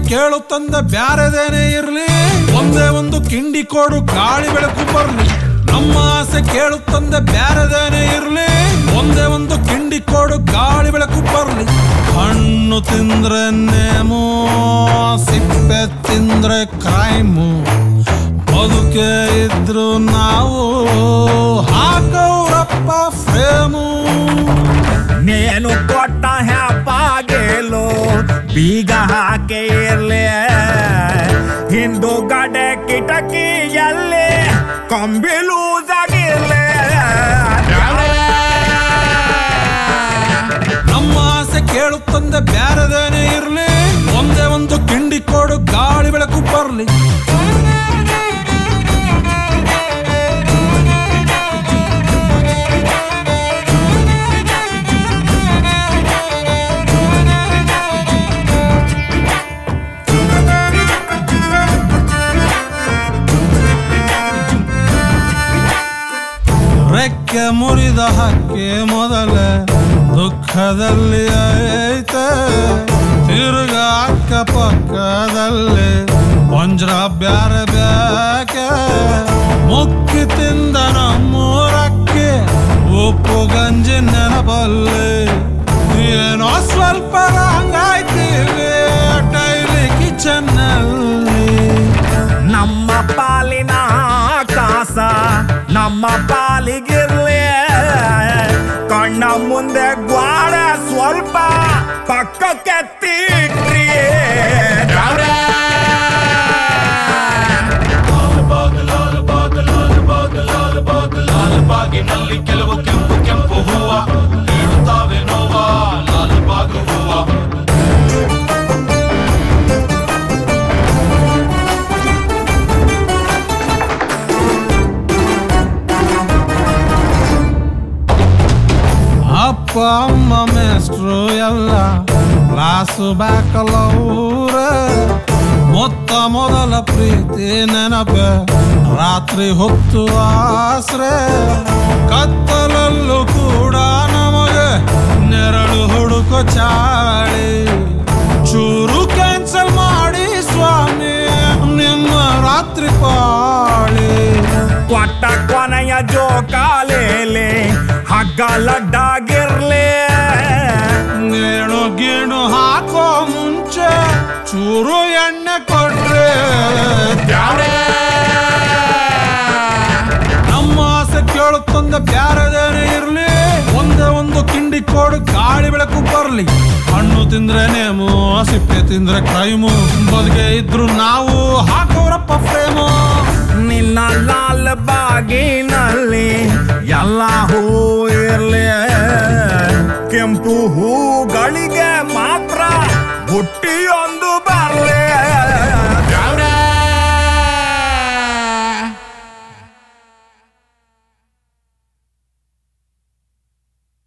ಕೇಳುತ್ತಂದ ಬ್ಯಾರದೇನೆ ಇರ್ಲಿ ಒಂದೇ ಒಂದು ಕಿಂಡಿ ಕೊಡು ಗಾಳಿ ಬೆಳಕು ಬರ್ಲಿ ನಮ್ಮ ಆಸೆ ಕೇಳುತ್ತಂದ ಬ್ಯಾರದೇನೆ ಇರ್ಲಿ ಒಂದೇ ಒಂದು ಕಿಂಡಿ ಕೊಡು ಗಾಳಿ ಬೆಳಕು ಬರ್ಲಿ ಹಣ್ಣು ತಿಂದ್ರೆ ನೇಮು ಸಿಪ್ಪೆ ತಿಂದ್ರೆ ಕ್ರೈಮು ಬದುಕೆ ಇದ್ರು ನಾವು ಹಾಕವ್ರಪ್ಪ ಫ್ರೇಮು నేను కొట్ట హ్యాపాగేలో ಬೀಗ ಹಾಕಿ ಇರ್ಲಿ ಹಿಂದುಗಡೆ ಕಿಟಕಿಯಲ್ಲಿ ಕಂಬಿ ಲೂಸಾಗಿರ್ಲಿ ನಮ್ಮ ಆಸೆ ಕೇಳುತ್ತಂದೆ ಬ್ಯಾರದೇನೆ ಇರ್ಲಿ ಒಂದೇ ಒಂದು ಕಿಂಡಿ ಕೊಡು ಗಾಳಿ ಬೆಳಕು ಬರ್ಲಿ ರೆಕ್ಕೆ ಮುರಿದ ಹಕ್ಕಿ ಮೊದಲ ದುಃಖದಲ್ಲಿ ಐತೆ ತಿರುಗ ಅಕ್ಕ ಪಕ್ಕದಲ್ಲಿ ಪಂಜ್ರ ಬ್ಯಾರೆ ಬ್ಯಾಕೆ ಮುಕ್ಕಿ ತಿಂದ ನಮ್ಮೂರಕ್ಕೆ ಉಪ್ಪು ಗಂಜಿ ನೆನಪಲ್ಲಿ ಏನೋ ಸ್ವಲ್ಪ ಹಂಗಾಯ್ತೀವಿ ಡೈಲಿ ಕಿಚನ್ನಲ್ಲಿ ನಮ್ಮ ಪಾಲಿನ ಕಾಸ ನಮ್ಮ ಪಾಲಿಗಿರ್ಲಿ ಕಣ್ಣ ಮುಂದೆ ಗ್ವಾಡ ಸ್ವಲ್ಪ ಪಕ್ಕಕ್ಕೆ ತೀಟ್ರಿ ಲಾಲ್ಬಾಗಿನಲ್ಲಿ ಕೆಲವು ಕೆಂಪು ಕೆಂಪು ಹೂವ ನೀಡುತ್ತಾವೆ ನೋವ ಲಾಲ್ಬಾಗ್ ಹೂವ ಅಪ್ಪ ಅಮ್ಮ ಮೇಸ್ಟ್ರು ಎಲ್ಲ ಕ್ಲಾಸು ಬ್ಯಾಕಲವ್ರ ಮೊತ್ತ ಮೊದಲ ಪ್ರೀತಿ ನೆನಪೆ ರಾತ್ರಿ ಹೊತ್ತು ಆಸ್ರೆ ಕತ್ತಲಲ್ಲೂ ಕೂಡ ನಮಗೆ ನೆರಳು ಹುಡುಕೋ ಚಾಳಿ ಚೂರು ಕ್ಯಾನ್ಸಲ್ ಮಾಡಿ ಸ್ವಾಮಿ ನಿಮ್ಮ ರಾತ್ರಿ ಪಾಳಿ ಕೊಟ್ಟ ಕೊನೆಯ ಜೋಕಾಲೇಲಿ ಹಗ್ಗ ಲಡ್ಡಾಗಿರ್ಲಿ ನೇಣು ಗೀಣು ಹಾಕೋ ಮುಂಚೆ ಚೂರು ಎಣ್ಣೆ ಕೊಟ್ರೆ ನಮ್ಮ ಆಸೆ ಕೇಳುತ್ತಂದ ಬ್ಯಾರದೇನೆ ಇರ್ಲಿ ಒಂದೇ ಒಂದು ಕಿಂಡಿ ಕೊಡು ಗಾಳಿ ಬೆಳಕು ಬರ್ಲಿ ಹಣ್ಣು ತಿಂದ್ರೆ ನೇಮು ಸಿಪ್ಪೆ ತಿಂದ್ರೆ ಕ್ರೈಮು ಬದುಕೆ ಇದ್ರು ನಾವು ಹಾಕೋರಪ್ಪ ಫ್ರೇಮು ನಿನ್ನ ಲಾಲ್ ಬಾಗಿನಲ್ಲಿ ಎಲ್ಲ ಹೂ ಇರ್ಲಿ ಕೆಂಪು ಹೂಗಳಿಗೆ ಮಾತ್ರ ಬುಟ್ಟಿಯೊಂದು